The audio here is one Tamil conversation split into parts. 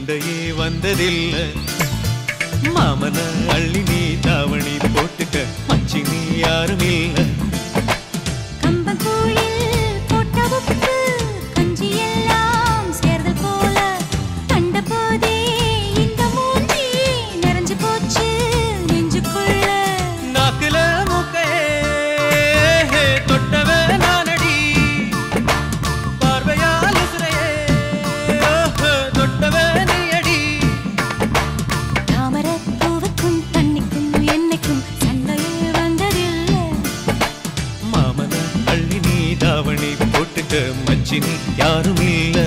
சண்டையே வந்ததில்லை மாமன அள்ளி நீ தாவணி போட்டுக்க மச்சி நீ யாரும் இல்லை கம்பங்கூழில் போட்ட உப்பு, கஞ்சி எல்லாம் சேர்ந்தது போல. கண்டபோதே இந்த மூஞ்சி நிறைஞ்சு போச்சு நெஞ்சுக்குள்ள. நாக்குல மூக்கையே தொட்டவே நானடி பார்வையால் உசுரையே ஓஹோ, தொட்டவே நீயடி தாமரைப் பூவுக்கும் தண்ணிக்கும் என்னைக்கும் சண்டையே வந்ததில்லை. மாமன அள்ளி நீ தாவணி போட்டுக்க மச்சி நீ யாரும் இல்லை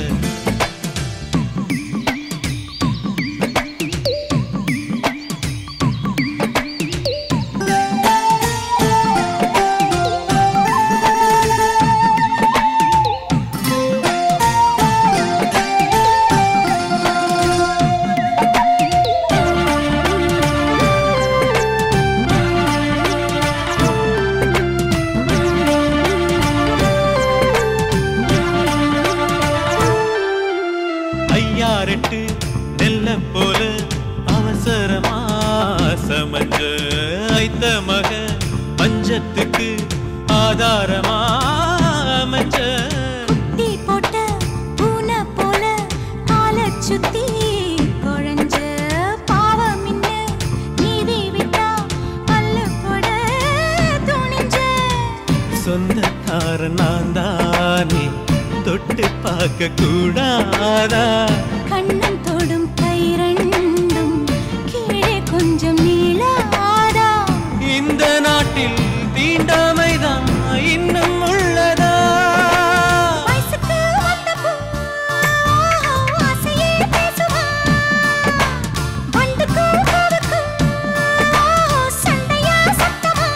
ஐயாரெட்டு நெல்ல போல அவசரமா சமஞ்ச ஐத்த மக பஞ்சத்துக்கு ஆதாரமா அமைஞ்ச குட்டி போட்ட பூனை போல காலைச் சுத்தி குழஞ்ச பாவம் இன்ன நீதி விட்டா பல்லு போட துணிஞ்ச சொந்தக்கார நான் தானே தொட்டு பார்க்க கூடாதா கண்ணன் தொடும் கை ரெண்டும் கீழே கொஞ்சம் நீளாதா இந்த நாட்டில் தீண்டாமைதான் இன்னும் உள்ளதா வயசுக்கு வந்த பூ, ஆசையே பேசுவா. வண்டுக்கும் பூவுக்கும், சண்டையா சத்தமா.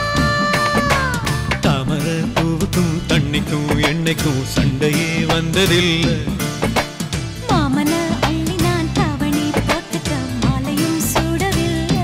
தாமர பூவுக்கும் தண்ணிக்கும் எண்ணெய்க்கும் சண்டையே வந்ததில்லை மாமன அள்ளி நான் தாவணி போட்டுக்க மாலையும் சூடவில்லை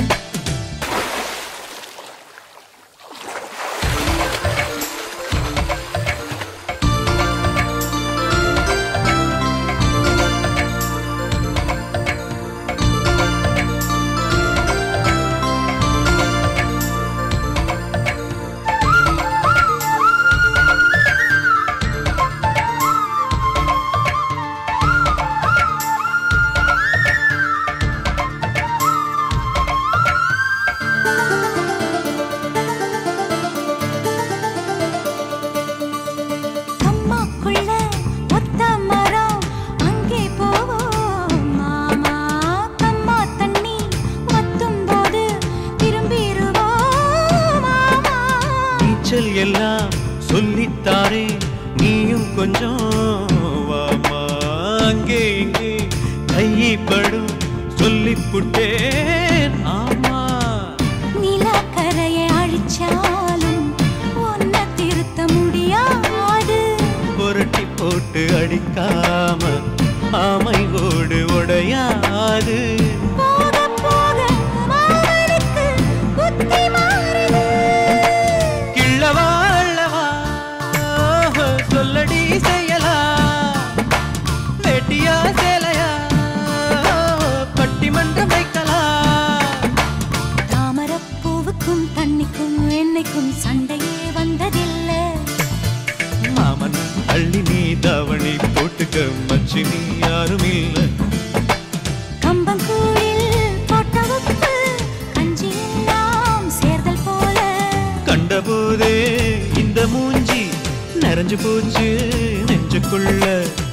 அம்மாக்குள்ள ஒத்த மரம் அங்கே போவோம் மாமா கம்மா தண்ணி வத்தும் போது திரும்பிடுவோம் மாமா நீச்சல் எல்லாம் சொல்லித்தாரே நீயும் கொஞ்சம் வாமா அங்கே இங்கே கைப்படும் சொல்லிப்புட்டேன் ஆமா நிலக்கரையை அழிச்சாலும் ஒன்ன திருத்த முடியாது புரட்டி போட்டு அடிக்காம ஆமை ஓடு உடையாது போக போக மாமனுக்கு புத்தி மாறுது கிள்ளவா அள்ளவா ஓஹோ, சொல்லடி செய்யலா வேட்டியா சேலையா பட்டிமன்றம் வைக்கலாம் தாமரப் பூவுக்கும் தண்ணிக்கும் என்னைக்கும் சண்டையே வந்ததில்லை மாமன் அள்ளி நீ தாவணி போட்டுக்க மச்சி நீ யாரும் இல்லை கம்பங்கூழில் போட்ட உப்பு கஞ்சி எல்லாம் சேர்தல் போல கண்டபோதே இந்த மூஞ்சி நிறைஞ்சு போச்சு நெஞ்சுக்குள்ள